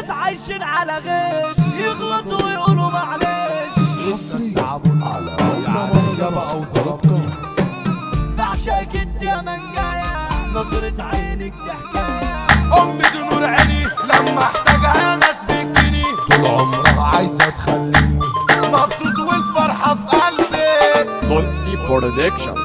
الناس عايشين على غش يغلطوا ويقولوا معلش حصريا على موقع بقى وظبطكم بعشقك انت يا منجاية نظرة عينك دي حكاية امي دي نور عيني لما احتاجها ناس بتجيني طول عمرها عايزه تخليني مبسوط والفرحه في قلبي Monsi Production.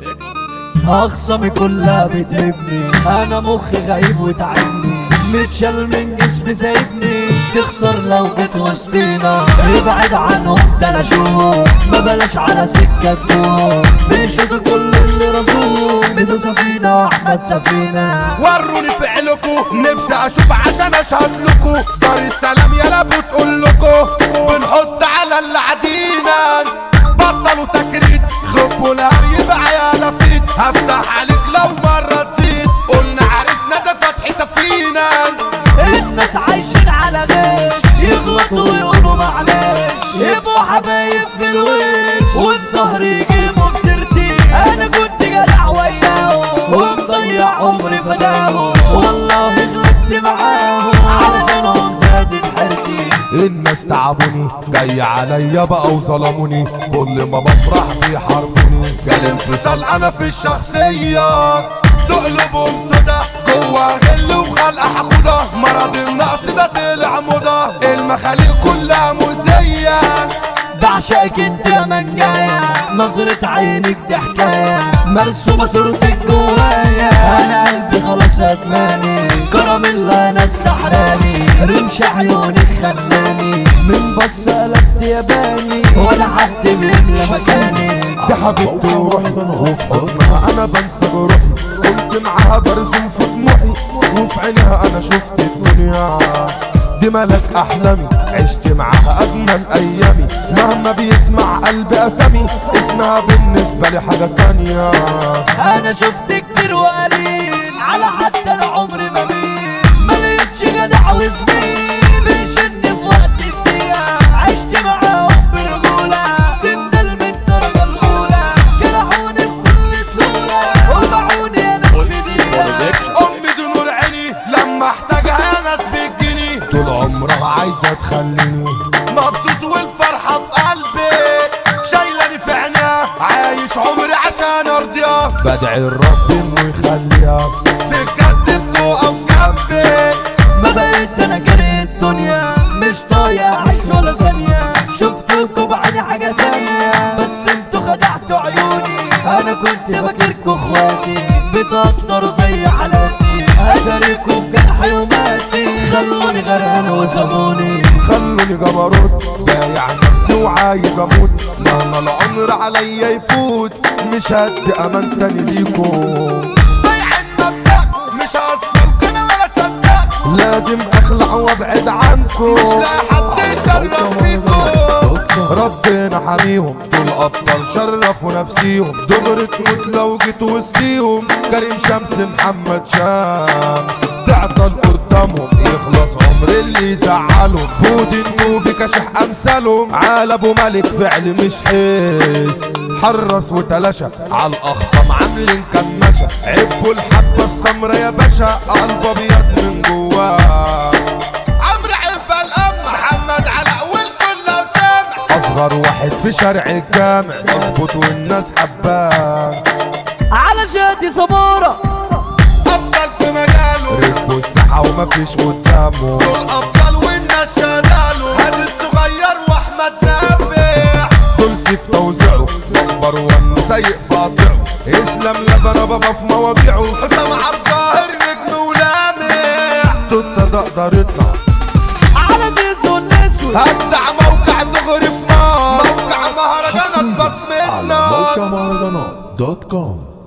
أخصامي كلها بتهبني أنا مخي غريب وتعبني متشال من جسمي سايبني تخسر لو جيت وسطينا ابعد عنهم تلاشوهم ما بلاش على سكة تكون بيشوطوا كل اللي رضوهم ميدو سفينة وأحمد سفينة وروني فعلكم نفسي اشوف عشان اشهد لكم دار السلام يا بتقول لكم بنحط على اللي عدينا بطلوا تكريت خفوا لا يبقى يا لفيت هفتح عليك لو مرة تزيد قلنا عرفنا ده فتح سفينة الناس عايشين على غش يغلطوا ويقولوا معلش يبقوا حبايب في الوش والظهر يجيبوا بسيرتي انا كنت جدع وياهم ومضيع عمري فداهم والله غلطت معاهم علشانهم زادت حيرتي الناس تعبوني جاي عليا بقى وظلموني كل ما بفرح بيحاربوني جالي انفصال انا في الشخصية تقلبهم سودا جوا غل وخلق حقودة مرض النقص ده طلع موضة المخاليق كلها مؤذية بعشقك انت يا منجاية نظرة عينك دي حكاية مرسومة صورتك جوايا انا قلبي خلاص ادماني كرم الله انا السحراني رمش عيونك خلاني من بص قلبت ياباني ولا حد بيملى مكاني دي حبيبتي وروحي وفي حضنها انا بنسى بروحي كنت معاها برسم في طموحي وفي عينها انا شفت الدنيا دي ملك احلامي عشت معاها اجمل ايامي مهما بيسمع قلبي اسامي اسمها بالنسبه لي حاجه تانية انا شفت كتير وقليل على حتى انا عمري ما مين ما لقيتش جدع وزميل بيشن في وقت الدقيقة عشت معاهم برجولة سندل من الدرجة الأولى جرحوني بكل سهولة وباعوني أنا في دقيقة Production. امي دي نور عيني لما احتاجها ناس بتجيني طول عمرها عايزه تخليني مبسوط والفرحه في قلبي شايلاني في عينيها عايش عمري عشان ارضيها بدعي الرب انه يخليها في الجد بتقف جنبي ما بقيت أنا كاره الدنيا مش طايق أعيش ولا ثانية شفتكوا بعد حاجة تانية بس انتوا خدعتوا عيوني أنا كنت فاكركوا اخواتي بتقدروا زي حالاتي أداريكوا بجرحي وماتي خلوني غرقان وسابوني خلوني جبروت بايع نفسي وعايز اموت مهما العمر عليا يفوت مش هدي امان تاني ليكم بايع المبدأ مش هوصلكم انا ولا صدق لازم اخلع وابعد عنكم مش لاقي حد يشرف فيكم ربنا حميهم دول ابطال شرفوا نفسيهم دغري تموت لو جيت وسطيهم كريم شمس محمد شمس تعطل قدامهم يخلص عمر اللي يزعلهم بود النوبي كشح امثالهم عال ابو ملك فعل مش حس حرص وتلاشى على الاخصام عاملين كماشة عبوا الحبة السمرة يا باشا قلب ابيض من جواه عمرو عبا الام محمد علاء والكل لو سامع اصغر واحد في شارع الجامع اظبط والناس حباه على شادي صبورة ابطال في مجاله ركبوا الساحة ومفيش قدامه دول ابطال والناس شغاله هادي الصغير واحمد نافع دول سيف توزيعه نمبر ون سيء في قطعه اسلام لبن بابا في مواضيعه حسام عبد الظاهر نجم ولامع توتا تقدر يطلع على زيزو النسوي هبدع موقع دغري في نار موقع مهرجانات حصريا بصمتنا على موقع مهرجانات دوت كوم